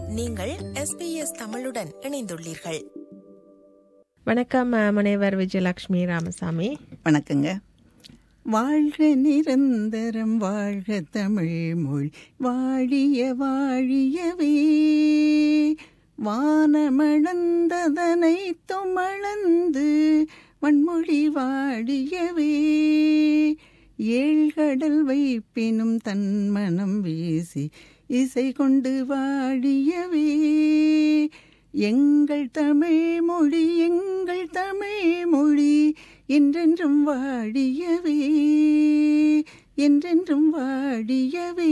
நீங்கள் எஸ்பிஎஸ் தமிழுடன் இணைந்துள்ளீர்கள் வணக்கம் அஹ், முனைவர் விஜயலட்சுமி ராமசாமி வணக்கங்க வாழ்க நிரந்தரம் வாழ்க தமிழ் மொழி வாழிய வாழியவே வானமளந்ததனை துமளந்து வன்மொழி வாழியவே ஏழ்கடல் வைப்பினும் தன்மனம் வீசி இசை கொண்டு வாழியவே எங்கள் தமிழ் மொழி எங்கள் தமிழ் மொழி என்றென்றும் வாடியவே என்றென்றும் வாடியவே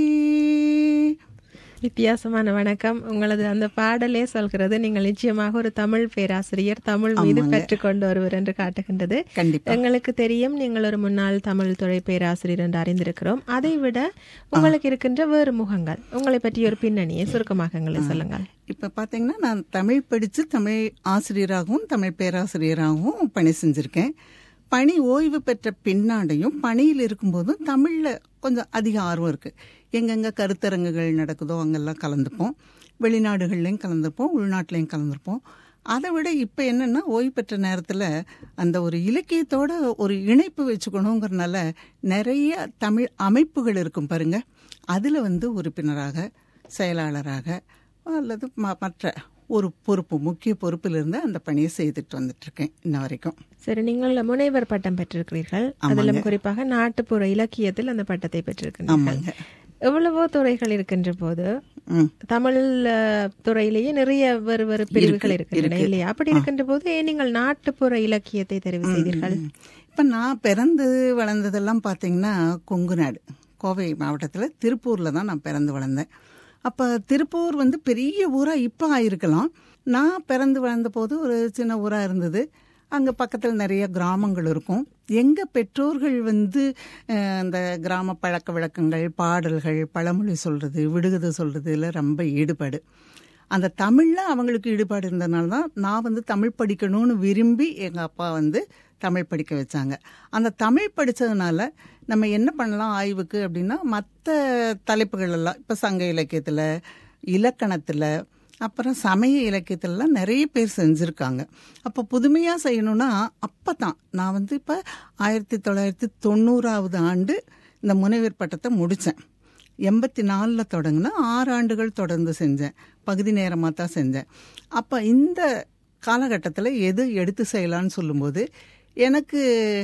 வித்தியாசமான வணக்கம் உங்களது அந்த பாடலே சொல்கிறது நீங்கள் நிச்சயமாக ஒரு தமிழ் பேராசிரியர் தமிழ் மீது ஆமாங்க. பெற்றுக்கொண்ட ஒருவர் என்று காட்டுகின்றது கண்டிப்பா எங்களுக்கு தெரியும் நீங்கள் ஒரு முன்னாள் தமிழ் துறை பேராசிரியர் என்று அறிந்திருக்கிறோம் அதை விட உங்களுக்கு இருக்கின்ற வேறு முகங்கள் உங்களை பற்றி ஒரு பின்னணியை சுருக்கமாக எங்களை சொல்லுங்கள் இப்ப பாத்தீங்கன்னா நான் தமிழ் படிச்சு தமிழ் ஆசிரியராகவும் தமிழ் பேராசிரியராகவும் பணி செஞ்சிருக்கேன் பணி ஓய்வு பெற்ற பின்னாடையும் பணியில் இருக்கும்போதும் தமிழ்ல கொஞ்சம் அதிக ஆர்வம் இருக்கு எங்கெங்க கருத்தரங்குகள் நடக்குதோ அங்கெல்லாம் கலந்துப்போம் வெளிநாடுகள்லையும் கலந்துருப்போம் உள்நாட்டிலையும் கலந்துருப்போம் அதை விட இப்போ என்னன்னா ஓய்வு பெற்ற நேரத்தில் அந்த ஒரு இலக்கியத்தோட ஒரு இணைப்பு வச்சுக்கணுங்கிறனால நிறைய தமிழ் அமைப்புகள் இருக்கும் பாருங்க அதில் வந்து உறுப்பினராக செயலாளராக அல்லது ம- மற்ற ஒரு பொறுப்பு முக்கிய பொறுப்பில் இருந்து அந்த பணியை செய்துட்டு வந்துட்டு இருக்கேன் இன்ன வரைக்கும் சரி நீங்கள் முனைவர் பட்டம் பெற்றிருக்கிறீர்கள் அதிலும் குறிப்பாக நாட்டுப்புற இலக்கியத்தில் அந்த பட்டத்தை பெற்றிருக்கிறீர்கள் ஆமாங்க எவ்வளவோ துறைகள் இருக்கின்ற போது ம் தமிழ் அஹ், துறையிலேயே நிறைய வேறு வேறு பிரிவுகள் இருக்கின்றன இல்லையா அப்படி இருக்கின்ற போது ஏன் நீங்கள் நாட்டுப்புற இலக்கியத்தை தெரிவு செய்தீர்கள் இப்போ நான் பிறந்து வளர்ந்ததெல்லாம் பார்த்தீங்கன்னா கொங்கு நாடு கோவை மாவட்டத்தில் திருப்பூரில் தான் நான் பிறந்து வளர்ந்தேன் அப்போ திருப்பூர் வந்து பெரிய ஊராக இப்போ ஆயிருக்கலாம் நான் பிறந்து வளர்ந்த போது ஒரு சின்ன ஊராக இருந்தது அங்கே பக்கத்தில் நிறைய கிராமங்கள் இருக்கும் எங்கள் பெற்றோர்கள் வந்து அஹ், அந்த கிராம பழக்க வழக்கங்கள் பாடல்கள் பழமொழி சொல்கிறது விடுகதை சொல்கிறதுல ரொம்ப ஈடுபாடு அந்த தமிழில் அவங்களுக்கு ஈடுபாடு இருந்ததுனால தான் நான் வந்து தமிழ் படிக்கணும்னு விரும்பி எங்கள் அப்பா வந்து தமிழ் படிக்க வச்சாங்க அந்த தமிழ் படித்ததுனால நம்ம என்ன பண்ணலாம் ஆய்வுக்கு அப்படின்னா மற்ற தலைப்புகள் எல்லாம் இப்போ சங்க இலக்கியத்தில் இலக்கணத்தில் அப்புறம் சமய இலக்கியத்திலலாம் நிறைய பேர் செஞ்சுருக்காங்க அப்போ புதுமையாக செய்யணும்னா அப்போ தான் நான் வந்து இப்போ ஆயிரத்தி தொள்ளாயிரத்தி தொண்ணூறாவது ஆண்டு இந்த முனைவர் பட்டத்தை முடித்தேன் எண்பத்தி நாலில் தொடங்கினா ஆறு ஆண்டுகள் தொடர்ந்து செஞ்சேன் பகுதி நேரமாக தான் செஞ்சேன் அப்போ இந்த காலகட்டத்தில் எது எடுத்து செய்யலான்னு சொல்லும்போது எனக்கு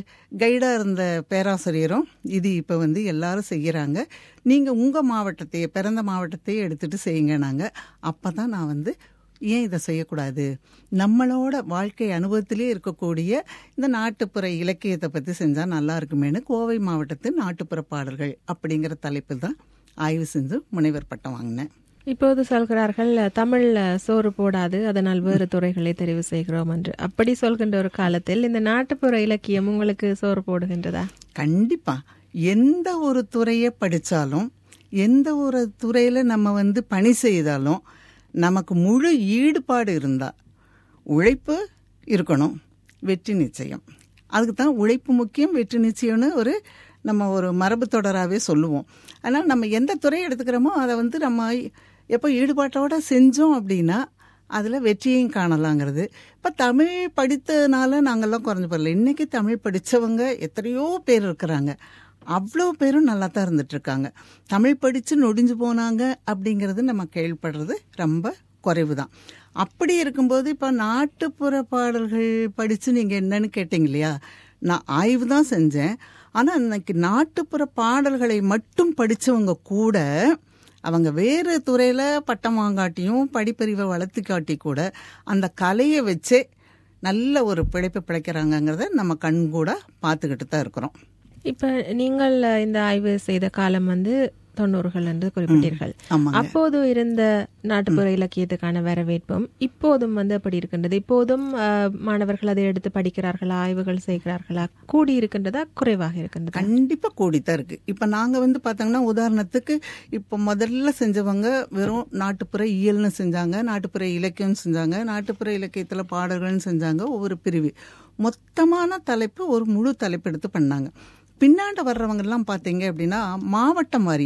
கைடாக இருந்த பேராசிரியரும் இது இப்போ வந்து எல்லாரும் செய்கிறாங்க நீங்கள் உங்கள் மாவட்டத்தையே பிறந்த மாவட்டத்தையே எடுத்துகிட்டு செய்யுங்க நாங்கள் அப்போ தான் நான் வந்து ஏன் இதை செய்யக்கூடாது நம்மளோட வாழ்க்கை அனுபவத்திலே இருக்கக்கூடிய இந்த நாட்டுப்புற இலக்கியத்தை பற்றி செஞ்சால் நல்லா இருக்குமேனு கோவை மாவட்டத்து நாட்டுப்புற பாடல்கள் அப்படிங்கிற தலைப்பில் தான் ஆய்வு செஞ்சு முனைவர் பட்டம் வாங்கினேன் இப்போது சொல்கிறார்கள் தமிழ் சோறு போடாது அதனால் வேறு துறைகளை தெரிவு செய்கிறோம் என்று அப்படி சொல்கின்ற ஒரு காலத்தில் இந்த நாட்டுப்புற இலக்கியம் உங்களுக்கு சோறு போடுகின்றதா கண்டிப்பா எந்த ஒரு துறையை படித்தாலும் எந்த ஒரு துறையில் நம்ம வந்து பணி செய்தாலும் நமக்கு முழு ஈடுபாடு இருந்தால் உழைப்பு இருக்கணும் வெற்றி நிச்சயம் அதுக்கு தான் உழைப்பு முக்கியம் வெற்றி நிச்சயம்னு ஒரு நம்ம ஒரு மரபு தொடராகவே சொல்லுவோம் ஆனால் நம்ம எந்த துறையை எடுத்துக்கிறோமோ அதை வந்து நம்ம எப்போ ஈடுபாட்டோட செஞ்சோம் அப்படின்னா அதில் வெற்றியையும் காணலாங்கிறது இப்போ தமிழ் படித்ததுனால நாங்கள்லாம் குறைஞ்சு போடல இன்றைக்கி தமிழ் படித்தவங்க எத்தனையோ பேர் இருக்கிறாங்க அவ்வளோ பேரும் நல்லா தான் இருந்துட்டு இருக்காங்க தமிழ் படித்து நொடிஞ்சு போனாங்க அப்படிங்கிறது நம்ம கேள்விப்படுறது ரொம்ப குறைவு தான் அப்படி இருக்கும்போது இப்போ நாட்டுப்புற பாடல்கள் படித்து நீங்கள் என்னன்னு கேட்டீங்க இல்லையா நான் ஆய்வு தான் செஞ்சேன் ஆனால் இன்னைக்கு நாட்டுப்புற பாடல்களை மட்டும் படித்தவங்க கூட அவங்க வேறு துறையில் பட்டம் வாங்காட்டியும் படிப்பறிவை வளர்த்து காட்டி கூட அந்த கலையை வச்சே நல்ல ஒரு பிழைப்பு பிழைக்கிறாங்கங்கிறத நம்ம கண் கூட பார்த்துக்கிட்டு தான் இருக்கிறோம் இப்ப நீங்கள் இந்த ஆய்வு செய்த காலம் வந்து தொண்ணூறுகள் என்று குறிப்பிட்டீர்கள் ஆமாங்க அப்போது இருந்த நாட்டுப்புற இலக்கியத்துக்கான வரவேற்பும் இப்போதும் வந்து அப்படி இருக்கின்றது இப்போதும் அஹ், மாணவர்கள் அதை எடுத்து படிக்கிறார்களா ஆய்வுகள் செய்கிறார்களா கூடி இருக்கின்றதா குறைவாக இருக்கின்றதா கண்டிப்பாக கூடித்தான் இருக்கு இப்போ நாங்கள் வந்து பார்த்தோங்கன்னா உதாரணத்துக்கு இப்போ முதல்ல செஞ்சவங்க வெறும் நாட்டுப்புற இயல்னு செஞ்சாங்க நாட்டுப்புற இலக்கியம் செஞ்சாங்க நாட்டுப்புற இலக்கியத்தில் பாடல்கள்னு செஞ்சாங்க ஒவ்வொரு பிரிவு மொத்தமான தலைப்பு ஒரு முழு தலைப்பு எடுத்து பண்ணாங்க பின்னாண்ட வர்றவங்கெல்லாம் பார்த்தீங்க அப்படின்னா மாவட்டம் வாரியா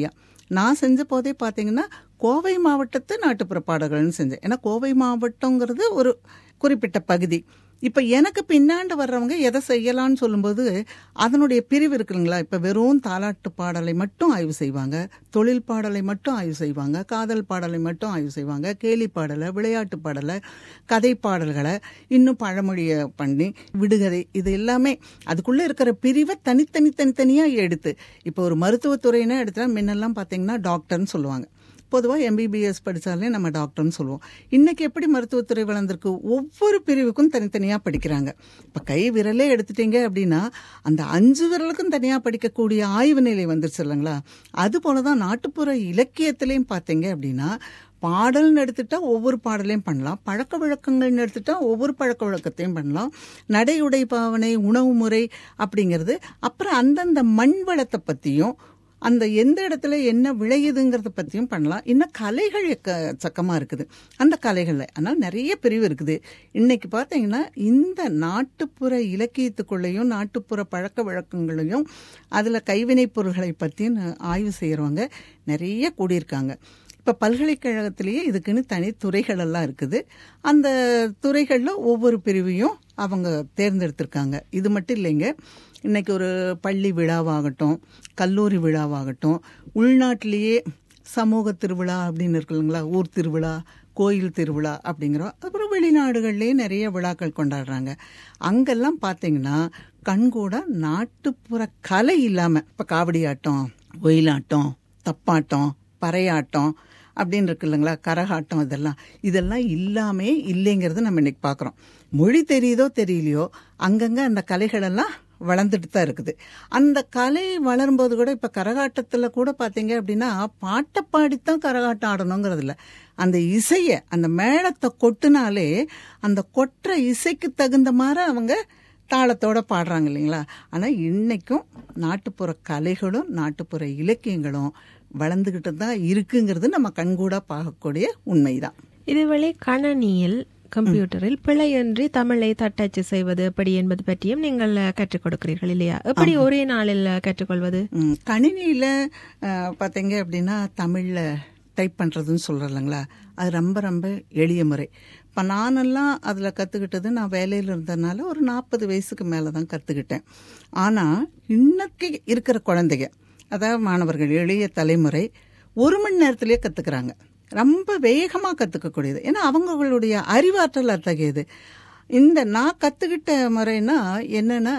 நான் செஞ்ச போதே பார்த்தீங்கன்னா கோவை மாவட்டத்து நாட்டுப்புற பாடல்கள்னு செஞ்சேன் ஏன்னா கோவை மாவட்டங்கிறது ஒரு குறிப்பிட்ட பகுதி இப்போ எனக்கு பின்னாண்டு வர்றவங்க எதை செய்யலாம்னு சொல்லும்போது அதனுடைய பிரிவு இருக்குங்களா இப்போ வெறும் தாலாட்டு பாடலை மட்டும் ஆய்வு செய்வாங்க தொழில் பாடலை மட்டும் ஆய்வு செய்வாங்க காதல் பாடலை மட்டும் ஆய்வு செய்வாங்க கேலி பாடலை விளையாட்டு பாடலை கதை பாடல்களை இன்னும் பழமொழியை பண்ணி விடுகதை இது எல்லாமே அதுக்குள்ளே இருக்கிற பிரிவை தனித்தனி தனித்தனியாக எடுத்து இப்போ ஒரு மருத்துவத்துறையினா எடுத்தா முன்னெல்லாம் பார்த்தீங்கன்னா டாக்டர்னு சொல்லுவாங்க பொதுவாக எம்பிபிஎஸ் படித்தாலே நம்ம டாக்டர்னு சொல்லுவோம் இன்னைக்கு எப்படி மருத்துவத்துறை வளர்ந்துருக்கு ஒவ்வொரு பிரிவுக்கும் தனித்தனியாக படிக்கிறாங்க இப்போ கை விரலே எடுத்துட்டீங்க அப்படின்னா அந்த அஞ்சு விரலுக்கும் தனியாக படிக்கக்கூடிய ஆய்வு நிலை வந்துருச்சு இல்லைங்களா அது போல தான் நாட்டுப்புற இலக்கியத்திலையும் பார்த்தீங்க அப்படின்னா பாடல்னு எடுத்துட்டா ஒவ்வொரு பாடலையும் பண்ணலாம் பழக்க வழக்கங்கள்னு எடுத்துட்டா ஒவ்வொரு பழக்க வழக்கத்தையும் பண்ணலாம் நடை உடை பாவனை உணவு முறை அப்படிங்கிறது அப்புறம் அந்தந்த மண் வளத்தை பற்றியும் அந்த எந்த இடத்துல என்ன விளையுதுங்கிறத பற்றியும் பண்ணலாம் இன்னும் கலைகள் சக்கமாக இருக்குது அந்த கலைகளில் ஆனால் நிறைய பிரிவு இருக்குது இன்னைக்கு பார்த்தீங்கன்னா இந்த நாட்டுப்புற இலக்கியத்துக்குள்ளேயும் நாட்டுப்புற பழக்க வழக்கங்களையும் அதில் கைவினைப் பொருள்களை பற்றியும் ஆய்வு செய்கிறவங்க நிறைய கூடியிருக்காங்க இப்போ பல்கலைக்கழகத்திலேயே இதுக்குன்னு தனி துறைகள் எல்லாம் இருக்குது அந்த துறைகளில் ஒவ்வொரு பிரிவையும் அவங்க தேர்ந்தெடுத்திருக்காங்க இது மட்டும் இல்லைங்க இன்னைக்கு ஒரு பள்ளி விழாவாகட்டும் கல்லூரி விழாவாகட்டும் உள்நாட்டிலேயே சமூக திருவிழா அப்படின்னு இருக்கு இல்லைங்களா ஊர் திருவிழா கோயில் திருவிழா அப்படிங்கிறோம் அப்புறம் வெளிநாடுகள்லேயே நிறைய விழாக்கள் கொண்டாடுறாங்க அங்கெல்லாம் பார்த்தீங்கன்னா கண்கூட நாட்டுப்புற கலை இல்லாமல் இப்போ காவடி ஆட்டம் ஒயிலாட்டம் தப்பாட்டம் பறையாட்டம் அப்படின்னு இருக்கு இல்லைங்களா கரகாட்டம் இதெல்லாம் இதெல்லாம் இல்லாமே இல்லைங்கிறது நம்ம இன்னைக்கு பார்க்குறோம் மொழி தெரியுதோ தெரியலையோ அங்கங்கே அந்த கலைகளெல்லாம் வளர்ந்துட்டு தான் இருக்குது அந்த கலை வளரும்போது கூட இப்போ கரகாட்டத்தில் கூட பார்த்தீங்க அப்படின்னா பாட்டை பாடித்தான் கரகாட்டம் ஆடணுங்கிறது இல்லை அந்த இசையை அந்த மேளத்தை கொட்டுனாலே அந்த கொட்டுற இசைக்கு தகுந்த மாதிரி அவங்க தாளத்தோட பாடுறாங்க இல்லைங்களா ஆனால் இன்னைக்கும் நாட்டுப்புற கலைகளும் நாட்டுப்புற இலக்கியங்களும் வளர்ந்துக்கிட்டு தான் இருக்குங்கிறது நம்ம கண்கூட பார்க்கக்கூடிய உண்மைதான் இதுவரை கணனியில் கம்ப்யூட்டரில் பிழையின்றி தமிழை தட்டச்சு செய்வது எப்படி என்பது பற்றியும் நீங்கள் கற்றுக் கொடுக்கிறீர்கள் இல்லையா எப்படி ஒரே நாளில் கற்றுக்கொள்வது ம், கணினியில அஹ், பார்த்தீங்க அப்படின்னா தமிழ்ல டைப் பண்றதுன்னு சொல்றோம் இல்லைங்களா அது ரொம்ப ரொம்ப எளிய முறை இப்போ நானெல்லாம் அதில் கற்றுக்கிட்டது நான் வேலையில் இருந்ததுனால ஒரு நாற்பது வயசுக்கு மேலே தான் கற்றுக்கிட்டேன் ஆனால் இன்னைக்கு இருக்கிற குழந்தைங்க அதாவது மாணவர்கள் எளிய தலைமுறை ஒரு மணி நேரத்திலேயே கற்றுக்குறாங்க ரொம்ப வேகமாக கற்றுக்கக்கூடியது ஏன்னா அவங்களுடைய அறிவாற்றல் அத்தகையது இந்த நான் கற்றுக்கிட்ட முறைனா என்னன்னா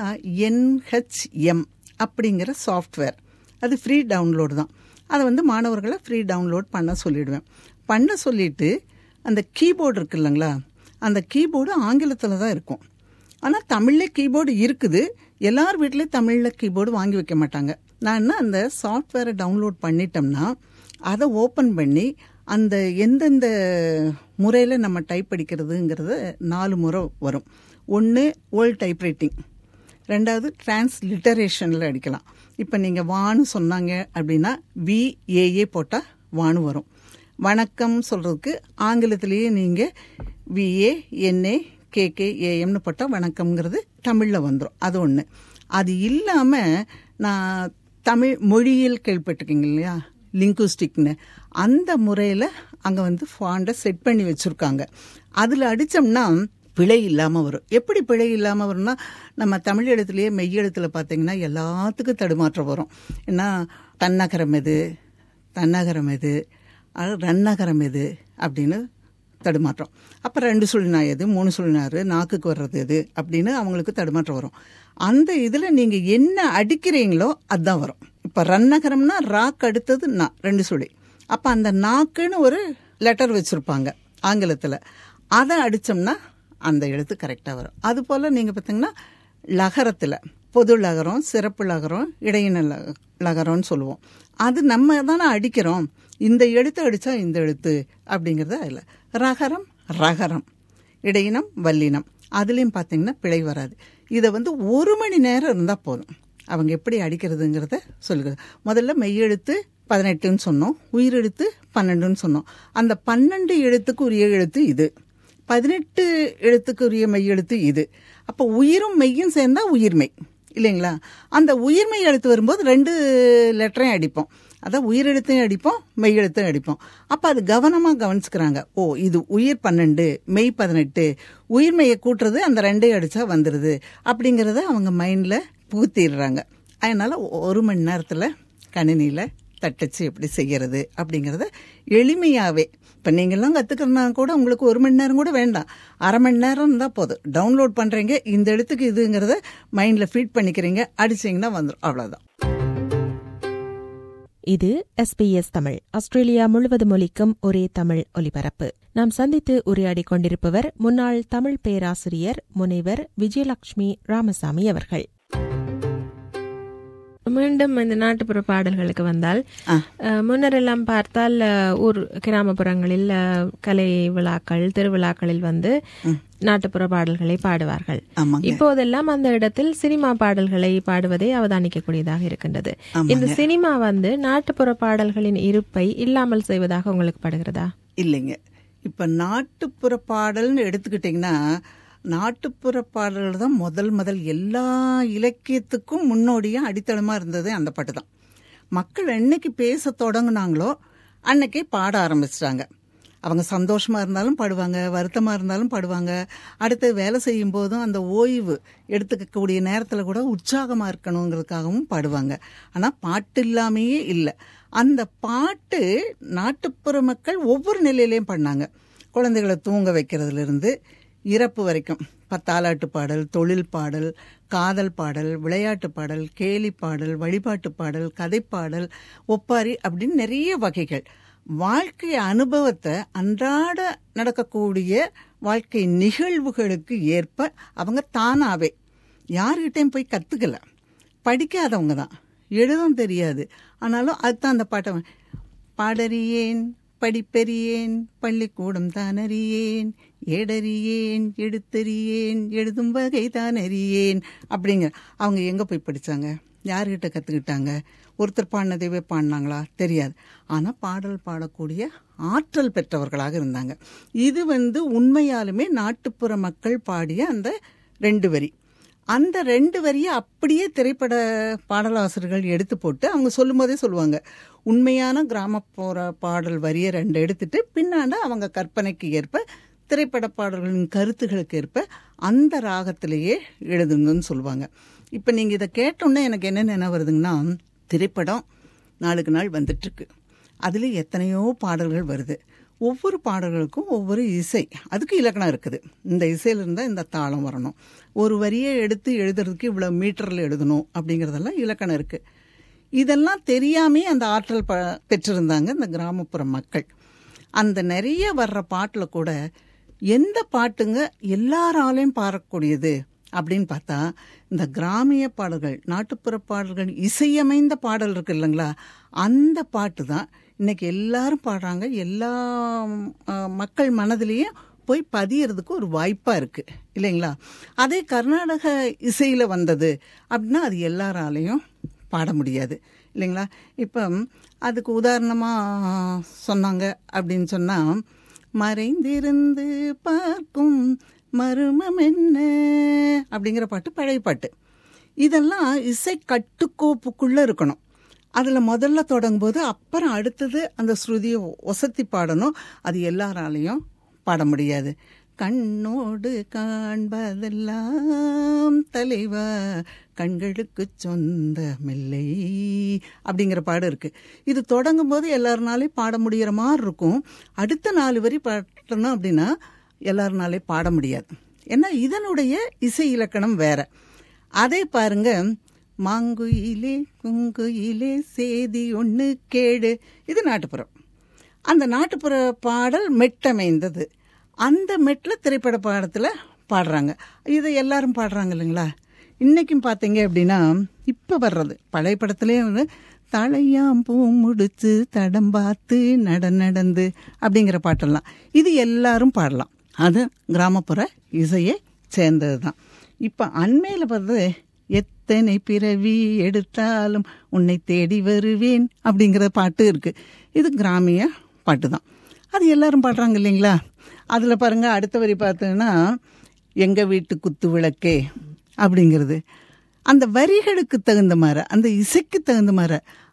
என்ஹெச்எம் அப்படிங்கிற சாஃப்ட்வேர் அது ஃப்ரீ டவுன்லோடு தான் அதை வந்து மாணவர்களை ஃப்ரீ டவுன்லோட் பண்ண சொல்லிடுவேன் பண்ண சொல்லிட்டு அந்த கீபோர்டு இருக்கு இல்லைங்களா அந்த கீபோர்டு ஆங்கிலத்தில் தான் இருக்கும் ஆனால் தமிழில் கீபோர்டு இருக்குது எல்லார் வீட்லேயும் தமிழில் கீபோர்டு வாங்கி வைக்க மாட்டாங்க நான் என்ன அந்த சாஃப்ட்வேரை டவுன்லோட் பண்ணிட்டோம்னா அதை ஓப்பன் பண்ணி அந்த எந்தெந்த முறையில் நம்ம டைப் அடிக்கிறதுங்கிறது நாலு முறை வரும் ஒன்று ஓல்ட் டைப்ரைட்டிங் ரெண்டாவது டிரான்ஸ்லிட்டரேஷனில் அடிக்கலாம் இப்போ நீங்கள் வான்னு சொன்னாங்க அப்படின்னா விஏஏ போட்டால் வானு வரும் வணக்கம் சொல்கிறதுக்கு ஆங்கிலத்திலேயே நீங்கள் விஏ என்ஏ கேகே ஏஎம்னு போட்டால் வணக்கம்ங்கிறது தமிழில் வந்துடும் அது ஒன்று அது இல்லாமல் நான் தமிழ் மொழியியல் கேள்விப்பட்டிருக்கீங்க இல்லையா லிங்குஸ்டிக்னு அந்த முறையில் அங்கே வந்து ஃபாண்டை செட் பண்ணி வச்சுருக்காங்க அதில் அடித்தோம்னா பிழை இல்லாமல் வரும் எப்படி பிழை இல்லாமல் வரும்னா நம்ம தமிழ் எழுத்துலேயே மெய் எழுத்தில் பார்த்தீங்கன்னா எல்லாத்துக்கும் தடுமாற்றம் வரும் ஏன்னா தன்னகரம் எது தன்னகரம் எது அது ரன்னகரம் எது அப்படின்னு தடுமாற்றம் அப்போ ரெண்டு சுழினா எது மூணு சுழினாரு நாக்குக்கு வர்றது எது அப்படின்னு அவங்களுக்கு தடுமாற்றம் வரும் அந்த இதில் நீங்கள் என்ன அடிக்கிறீங்களோ அதுதான் வரும் இப்போ ரன்னகரம்னா ராக்கு அடுத்தது நா ரெண்டு சுழி அப்போ அந்த நாக்குன்னு ஒரு லெட்டர் வச்சுருப்பாங்க ஆங்கிலத்தில் அதை அடித்தோம்னா அந்த எழுத்து கரெக்டாக வரும் அது போல் நீங்கள் பார்த்தீங்கன்னா லகரத்தில் பொது லகரம் சிறப்பு லகரம் இடையின லக- லகரம்னு சொல்லுவோம் அது நம்ம தானே அடிக்கிறோம் இந்த எழுத்து அடித்தா இந்த எழுத்து அப்படிங்கிறது அதில் ரகரம் ரகரம் இடையினம் வல்லினம் அதுலேயும் பார்த்தீங்கன்னா பிழை வராது இதை வந்து ஒரு மணி நேரம் இருந்தால் போதும் அவங்க எப்படி அடிக்கிறதுங்கிறத சொல்லுகிறது முதல்ல மெய்யெழுத்து பதினெட்டுன்னு சொன்னோம் உயிரெழுத்து பன்னெண்டுன்னு சொன்னோம் அந்த பன்னெண்டு எழுத்துக்கு உரிய எழுத்து இது பதினெட்டு எழுத்துக்குரிய மெய்யெழுத்து இது அப்போ உயிரும் மெய்யும் சேர்ந்தா உயிர்மெய் இல்லைங்களா அந்த உயிர்மெய் எழுத்து வரும்போது ரெண்டு லெட்டரையும் அடிப்போம் அதான் உயிரெழுத்தையும் அடிப்போம் மெய்யெழுத்தையும் அடிப்போம் அப்போ அது கவனமாக கவனிச்சுக்கிறாங்க ஓ இது உயிர் பன்னெண்டு மெய் பதினெட்டு உயிர்மெய்யை கூட்டுறது அந்த ரெண்டையும் அடித்தா வந்துடுது அப்படிங்கிறத அவங்க மைண்டில் புகுத்திடுறாங்க அதனால் ஒரு மணி நேரத்தில் கணினியில் தட்டச்சு எப்படி செய்கிறது அப்படிங்கிறத எளிமையாகவே இப்போ நீங்கள்லாம் கற்றுக்கிறனா கூட உங்களுக்கு ஒரு மணி நேரம் கூட வேண்டாம் அரை மணி நேரம் இருந்தால் போதும் டவுன்லோட் பண்ணுறீங்க இந்த இடத்துக்கு இதுங்கிறத மைண்டில் ஃபீட் பண்ணிக்கிறீங்க அடிச்சிங்கன்னா வந்துடும் அவ்வளோதான் இது எஸ்பிஎஸ் தமிழ் ஆஸ்திரேலியா முழுவதும் ஒலிக்கும் ஒரே தமிழ் ஒலிபரப்பு நாம் சந்தித்து உரையாடிக் கொண்டிருப்பவர் முன்னாள் தமிழ் பேராசிரியர் முனைவர் விஜயலட்சுமி ராமசாமி அவர்கள் மீண்டும் இந்த நாட்டுப்புற பாடல்களுக்கு வந்தால் அஹ், முன்னரெல்லாம் பார்த்தால் அஹ், ஊர் கிராமப்புறங்களில் அஹ், கலை விழாக்கள் திருவிழாக்களில் வந்து நாட்டுப்புற பாடல்களை பாடுவார்கள் ஆமாங்க இப்போதெல்லாம் அந்த இடத்தில் சினிமா பாடல்களை பாடுவதை அவதானிக்கக்கூடியதாக இருக்கின்றது இந்த சினிமா வந்து நாட்டுப்புற பாடல்களின் இருப்பை இல்லாமல் செய்வதாக உங்களுக்கு படுகிறதா இல்லைங்க இப்போ நாட்டுப்புற பாடல்னு எடுத்துக்கிட்டிங்கன்னா நாட்டுப்புற பாடல்கள் தான் முதல் முதல் எல்லா இலக்கியத்துக்கும் முன்னோடியாக அடித்தளமாக இருந்தது அந்த பாட்டு தான் மக்கள் என்னைக்கு பேச தொடங்குனாங்களோ அன்னைக்கே பாட ஆரம்பிச்சிட்டாங்க அவங்க சந்தோஷமா இருந்தாலும் பாடுவாங்க வருத்தமா இருந்தாலும் பாடுவாங்க அடுத்து வேலை செய்யும் போதும் அந்த ஓய்வு எடுத்துக்கக்கூடிய நேரத்தில் கூட உற்சாகமா இருக்கணுங்கிறதுக்காகவும் பாடுவாங்க ஆனா பாட்டு இல்லாமையே இல்லை அந்த பாட்டு நாட்டுப்புற மக்கள் ஒவ்வொரு நிலையிலையும் பாடினாங்க குழந்தைகளை தூங்க வைக்கிறதுல இருந்து இறப்பு வரைக்கும் பத்தாலாட்டு பாடல் தொழில் பாடல் காதல் பாடல் விளையாட்டு பாடல் கேலி பாடல் வழிபாட்டு பாடல் கதைப்பாடல் ஒப்பாரி அப்படின்னு நிறைய வகைகள் வாழ்க்கை அனுபவத்தை அன்றாட நடக்கக்கூடிய வாழ்க்கை நிகழ்வுகளுக்கு ஏற்ப அவங்க தானாவே யார்கிட்டையும் போய் கத்துக்கல படிக்காதவங்க தான் எழுதும் தெரியாது ஆனாலும் அதுதான் அந்த பாட்டை பாடறியேன் படிப்பறியேன் பள்ளிக்கூடம் தான் அறியேன் ஏடறியேன் எடுத்தறியேன் எழுதும் வகை தான் அறியேன் அப்படிங்கிற அவங்க எங்கே போய் படித்தாங்க யார்கிட்ட கற்றுக்கிட்டாங்க ஒருத்தர் பாடினதைவே பாடினாங்களா தெரியாது ஆனால் பாடல் பாடக்கூடிய ஆற்றல் பெற்றவர்களாக இருந்தாங்க இது வந்து உண்மையாலுமே நாட்டுப்புற மக்கள் பாடிய அந்த ரெண்டு வரி அந்த ரெண்டு வரியை அப்படியே திரைப்பட பாடலாசிரியர்கள் எடுத்து போட்டு அவங்க சொல்லும் போதே சொல்லுவாங்க உண்மையான கிராமப்புற பாடல் வரியை ரெண்டு எடுத்துட்டு பின்னாண்ட அவங்க கற்பனைக்கு ஏற்ப திரைப்பட பாடல்களின் கருத்துகளுக்கு ஏற்ப அந்த ராகத்திலேயே எழுதுங்கன்னு சொல்லுவாங்க இப்போ நீங்கள் இதை கேட்டோன்னே எனக்கு என்ன நினைவு வருதுங்கன்னா திரைப்படம் நாளுக்கு நாள் வந்துட்டுருக்கு அதில் எத்தனையோ பாடல்கள் வருது ஒவ்வொரு பாடல்களுக்கும் ஒவ்வொரு இசை அதுக்கு இலக்கணம் இருக்குது இந்த இசையில இருந்தால் இந்த தாளம் வரணும் ஒரு வரியை எடுத்து எழுதுறதுக்கு இவ்வளோ மீட்டரில் எழுதணும் அப்படிங்கிறதெல்லாம் இலக்கணம் இருக்குது இதெல்லாம் தெரியாமே அந்த ஆற்றல் ப பெற்றிருந்தாங்க இந்த கிராமப்புற மக்கள் அந்த நிறைய வர்ற பாட்டில் கூட எந்த பாட்டுங்க எல்லாராலையும் பாடக்கூடியது அப்படின்னு பார்த்தா இந்த கிராமிய பாடல்கள் நாட்டுப்புற பாடல்கள் இசையமைந்த பாடல் இருக்கு இல்லைங்களா அந்த பாட்டு தான் இன்னைக்கு எல்லாரும் பாடுறாங்க எல்லா அஹ், மக்கள் மனதிலையும் போய் பதியறதுக்கு ஒரு வாய்ப்பாக இருக்குது இல்லைங்களா அதே கர்நாடக இசையில் வந்தது அப்படின்னா அது எல்லாராலையும் பாட முடியாது இல்லைங்களா இப்போ அதுக்கு உதாரணமாக சொன்னாங்க அப்படின்னு சொன்னால் மறைந்திருந்து பார்க்கும் மருமம் என்ன அப்படிங்கிற பாட்டு பழைய பாட்டு இதெல்லாம் இசை கட்டுக்கோப்புக்குள்ளே இருக்கணும் அதில் முதல்ல தொடங்கும்போது அப்புறம் அடுத்தது அந்த ஸ்ருதியை ஒசத்தி பாடணும் அது எல்லாராலையும் பாட முடியாது கண்ணோடு காண்பதெல்லாம் தலைவா கண்களுக்கு சொந்த மெல்லை அப்படிங்கிற பாடு இருக்கு இது தொடங்கும் போது எல்லாருனாலையும் பாட முடிகிற மாதிரி இருக்கும் அடுத்த நாலு வரி பாடணும் அப்படின்னா எல்லாருனாலே பாட முடியாது ஏன்னா இதனுடைய இசை இலக்கணம் வேற அதே பாருங்க மாங்குயிலே குங்குயிலே சேதி ஒன்று கேடு இது நாட்டுப்புறம் அந்த நாட்டுப்புற பாடல் மெட்டமைந்தது அந்த மெட்டில் திரைப்பட பாடத்தில் பாடுறாங்க இதை எல்லாரும் பாடுறாங்க இல்லைங்களா இன்றைக்கும் பார்த்தீங்க அப்படின்னா இப்போ வர்றது பழைய படத்துலேயே வந்து தலையாம் பூ முடிச்சு தடம் பார்த்து நட நடந்து அப்படிங்கிற பாட்டெல்லாம் இது எல்லாரும் பாடலாம் அது கிராமப்புற இசையை சேர்ந்தது தான் இப்போ அண்மையில் பார்த்து எத்தனை பிறவி எடுத்தாலும் உன்னை தேடி வருவேன் அப்படிங்கிற பாட்டு இருக்கு இது கிராமிய பாட்டு தான் அது எல்லாரும் பாடுறாங்க இல்லைங்களா அதில் பாருங்க அடுத்த வரி பார்த்தீங்கன்னா எங்கள் வீட்டு குத்து விளக்கே அப்படிங்கிறது அந்த வரிகளுக்கு தகுந்த மாதிரி அந்த இசைக்கு தகுந்த மாதிரி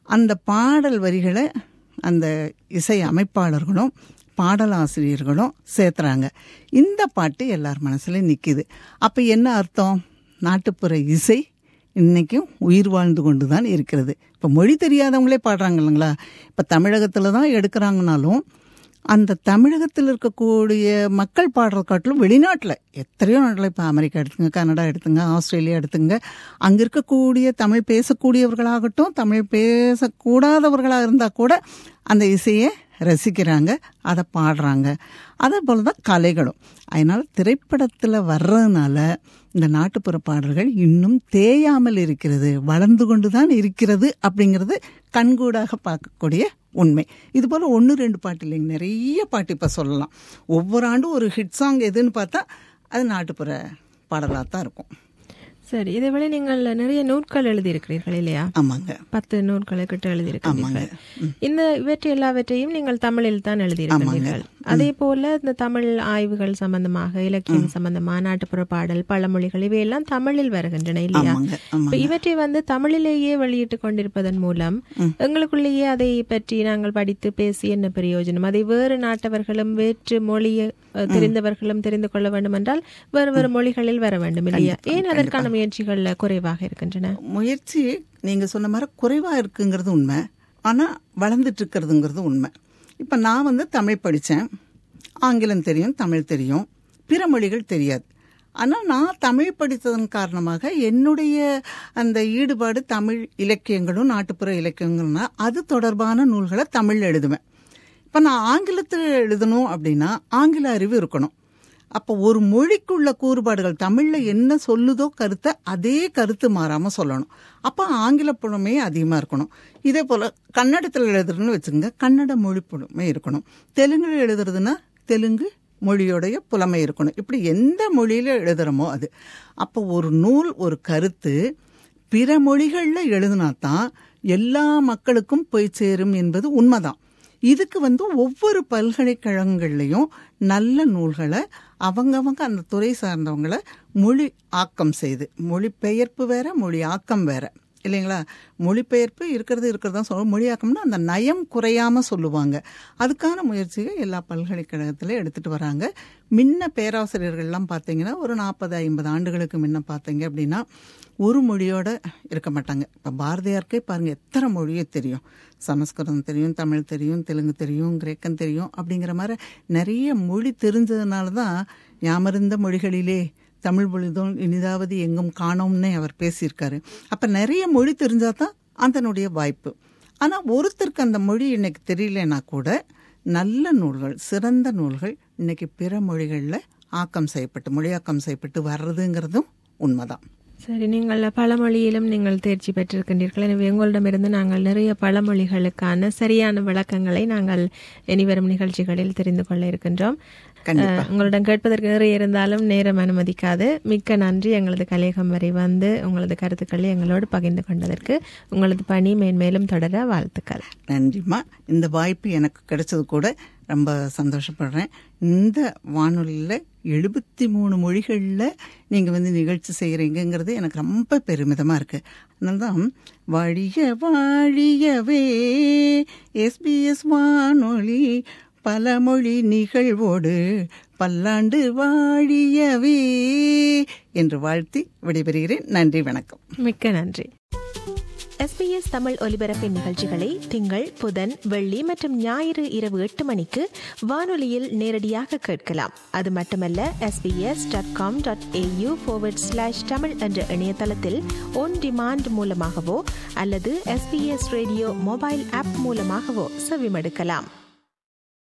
அந்த பாடல் வரிகளை அந்த இசை அமைப்பாளர்களும் பாடலாசிரியர்களும் சேர்த்துறாங்க இந்த பாட்டு எல்லார் மனசுல நிக்குது அப்ப என்ன அர்த்தம் நாட்டுப்புற இசை இன்னைக்கும் உயிர் வாழ்ந்து கொண்டு தான் இருக்கிறது இப்போ மொழி தெரியாதவங்களே பாடுறாங்க இல்லைங்களா இப்போ தமிழகத்தில் தான் எடுக்கிறாங்கனாலும் அந்த தமிழகத்தில் இருக்கக்கூடிய மக்கள் பாடுற காட்டிலும் வெளிநாட்டில் எத்தனையோ நாட்டில் இப்போ அமெரிக்கா எடுத்துங்க கனடா எடுத்துங்க ஆஸ்திரேலியா எடுத்துங்க அங்கே இருக்கக்கூடிய தமிழ் பேசக்கூடியவர்களாகட்டும் தமிழ் பேசக்கூடாதவர்களாக இருந்தால் கூட அந்த இசையை ரசிக்கிறாங்க அதை பாடுறாங்க அதே போல தான் கலைகளும் அதனால் திரைப்படத்தில் வர்றதுனால இந்த நாட்டுப்புற பாடல்கள் இன்னும் தேயாமல் இருக்கிறது வளர்ந்து கொண்டு தான் இருக்கிறது அப்படிங்கிறது கண்கூடாக பார்க்கக்கூடிய உண்மை இது போல் ஒன்று ரெண்டு பாட்டு இல்லைங்க நிறைய பாட்டு இப்போ சொல்லலாம் ஒவ்வொரு ஆண்டும் ஒரு ஹிட் சாங் எதுன்னு பார்த்தா அது நாட்டுப்புற பாடலாக தான் இருக்கும் சரி இதை விட நீங்கள் நிறைய நூட்கள் எழுதியிருக்கிறீர்கள் இல்லையா ஆமாங்க பத்து நூல்களை கிட்ட எழுதியிருக்கிறீர்கள் இந்த இவற்றை எல்லாவற்றையும் நீங்கள் தமிழில் தான் எழுதியிருக்கிறீர்கள் அதே போல இந்த தமிழ் ஆய்வுகள் சம்பந்தமாக இலக்கியம் சம்பந்தமா நாட்டுப்புற பாடல் பழமொழிகள் இவையெல்லாம் தமிழில் வருகின்றன இல்லையா ஆமாங்க இப்ப ஆமாங்க இவற்றை வந்து தமிழிலேயே வெளியிட்டு கொண்டிருப்பதன் மூலம் எங்களுக்குள்ளேயே அதை பற்றி நாங்கள் படித்து பேசி என்ன பிரயோஜனம் அதை வேறு நாட்டவர்களும் வேற்று மொழியை அஹ், தெரிந்தவர்களும் தெரிந்து கொள்ள வேண்டும் என்றால் வேறு வேறு மொழிகளில் வர வேண்டும் இல்லையா ஏன் அதற்கான முயற்சிகள் குறைவாக இருக்கின்றன முயற்சி நீங்க சொன்ன மாதிரி குறைவா இருக்குங்கிறது உண்மை ஆனா வளர்ந்துட்டு இருக்கிறதுங்கிறது உண்மை இப்ப நான் வந்து தமிழ் படிச்சேன் ஆங்கிலம் தெரியும் தமிழ் தெரியும் பிற மொழிகள் தெரியாது ஆனால் நான் தமிழ் படித்ததன் காரணமாக என்னுடைய அந்த ஈடுபாடு தமிழ் இலக்கியங்களும் நாட்டுப்புற இலக்கியங்கள்னா அது தொடர்பான நூல்களை தமிழ் எழுதுவேன் இப்போ நான் ஆங்கிலத்தில் எழுதணும் அப்படின்னா ஆங்கில அறிவு இருக்கணும் அப்போ ஒரு மொழிக்குள்ள கூறுபாடுகள் தமிழ்ல என்ன சொல்லுதோ கருத்தை அதே கருத்து மாறாம சொல்லணும் அப்போ ஆங்கில புலமே அதிகமா இருக்கணும் இதே போல கன்னடத்தில் எழுதுறதுன்னு வச்சுக்கோங்க கன்னட மொழி புலமை இருக்கணும் தெலுங்குல எழுதுறதுன்னா தெலுங்கு மொழியோடைய புலமை இருக்கணும் இப்படி எந்த மொழியில எழுதுறோமோ அது அப்போ ஒரு நூல் ஒரு கருத்து பிற மொழிகளில் எழுதினா தான் எல்லா மக்களுக்கும் போய் சேரும் என்பது உண்மைதான் இதுக்கு வந்து ஒவ்வொரு பல்கலைக்கழகங்கள்லையும் நல்ல நூல்களை அவங்கவங்க அந்த துறை சார்ந்தவங்கள மொழி ஆக்கம் செய்து மொழிபெயர்ப்பு வேற மொழி ஆக்கம் வேற இல்லைங்களா மொழிபெயர்ப்பு இருக்கிறது இருக்கிறதா சொல்லுவோம் மொழியாக்கம்னா அந்த நயம் குறையாம சொல்லுவாங்க அதுக்கான முயற்சியை எல்லா பல்கலைக்கழகத்திலும் எடுத்துட்டு வராங்க முன்ன பேராசிரியர்கள்லாம் பார்த்தீங்கன்னா ஒரு நாற்பது ஐம்பது ஆண்டுகளுக்கு முன்ன பார்த்தீங்க அப்படின்னா ஒரு மொழியோட இருக்க மாட்டாங்க இப்போ பாரதியாருக்கே பாருங்க எத்தனை மொழியே தெரியும் சமஸ்கிருதம் தெரியும் தமிழ் தெரியும் தெலுங்கு தெரியும் கிரேக்கம் தெரியும் அப்படிங்கிற மாதிரி நிறைய மொழி தெரிஞ்சதுனால தான் யாமருந்த மொழிகளிலே தமிழ் பொழுதும் இனிதாவது எங்கும் காணோம்னே அவர் பேசியிருக்காரு அப்ப நிறைய மொழி தெரிஞ்சாதான் அதனுடைய வாய்ப்பு ஆனா ஒருத்தருக்கு அந்த மொழி இன்னைக்கு தெரியலனா கூட நல்ல நூல்கள் சிறந்த நூல்கள் இன்னைக்கு பிற மொழிகள்ல ஆக்கம் செய்யப்பட்டு மொழியாக்கம் செய்யப்பட்டு வர்றதுங்கிறதும் உண்மைதான் சரி நீங்கள் பழமொழியிலும் நீங்கள் தேர்ச்சி பெற்றிருக்கின்றீர்கள் எனவே உங்களிடமிருந்து நாங்கள் நிறைய பழமொழிகளுக்கான சரியான விளக்கங்களை நாங்கள் இனிவரும் நிகழ்ச்சிகளில் தெரிந்து கொள்ள இருக்கின்றோம் கண்டிப்பா. அஹ், உங்களிடம் கேட்பதற்கு நிறைய இருந்தாலும் நேரம் அனுமதிக்காது மிக்க நன்றி எங்களது கலையகம் வரை வந்து உங்களது கருத்துக்களை எங்களோடு பகிர்ந்து கொண்டதற்கு உங்களது பணி மேன்மேலும் தொடர வாழ்த்துக்கள் நன்றிம்மா இந்த வாய்ப்பு எனக்கு கிடைச்சது கூட ரொம்ப சந்தோஷப்படுறேன் இந்த வானொலியில் எழுபத்தி மூணு மொழிகளில் நீங்கள் வந்து நிகழ்ச்சி செய்கிறீங்கிறது எனக்கு ரொம்ப பெருமிதமாக இருக்குது அதனால தான் வாழிய வாழியவே எஸ்பிஎஸ் வானொலி பல மொழி நிகழ்வோடு பல்லாண்டு வாழியவே என்று வாழ்த்தி விடைபெறுகிறேன் நன்றி வணக்கம் மிக்க நன்றி SBS தமிழ் ஒலிபரப்பின் நிகழ்ச்சிகளை திங்கள் புதன் வெள்ளி மற்றும் ஞாயிறு இரவு எட்டு மணிக்கு வானொலியில் நேரடியாக கேட்கலாம் அது மட்டுமல்ல SBS dot com dot AU slash Tamil என்ற இணையதளத்தில் ஒன் டிமாண்ட் மூலமாகவோ அல்லது எஸ்பிஎஸ் ரேடியோ மொபைல் ஆப் மூலமாகவோ செவிமடுக்கலாம்